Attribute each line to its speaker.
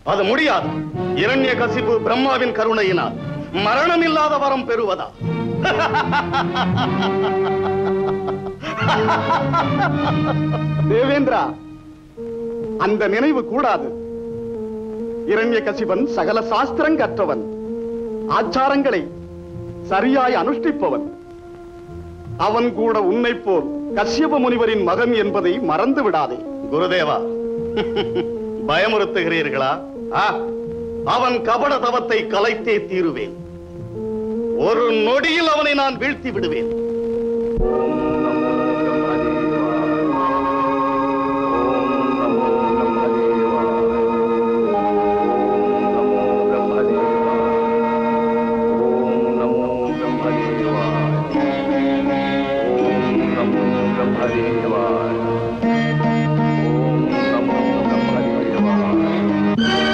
Speaker 1: அது முடியாது இரண்ய கசிப்பு பிரம்மாவின் கருணையினால் மரணம் இல்லாத வரம் பெறுவதா
Speaker 2: தேவேந்திரா அந்த நினைவு கூடாது இரண்ய கசிபன் சகல சாஸ்திரம் கற்றவன் ஆச்சாரங்களை சரியாய் அனுஷ்டிப்பவன் அவன் கூட உன்னை போல் கஷ்யப முனிவரின் மகன் என்பதை மறந்து விடாதே
Speaker 1: குருதேவா பயமுறுத்துகிறீர்களா ஆ, அவன் கபட தவத்தை கலைத்தே தீருவேன் ஒரு நொடியில் அவனை நான் வீழ்த்தி விடுவேன்
Speaker 3: ஓம் நமோ பிரம்மதேவாய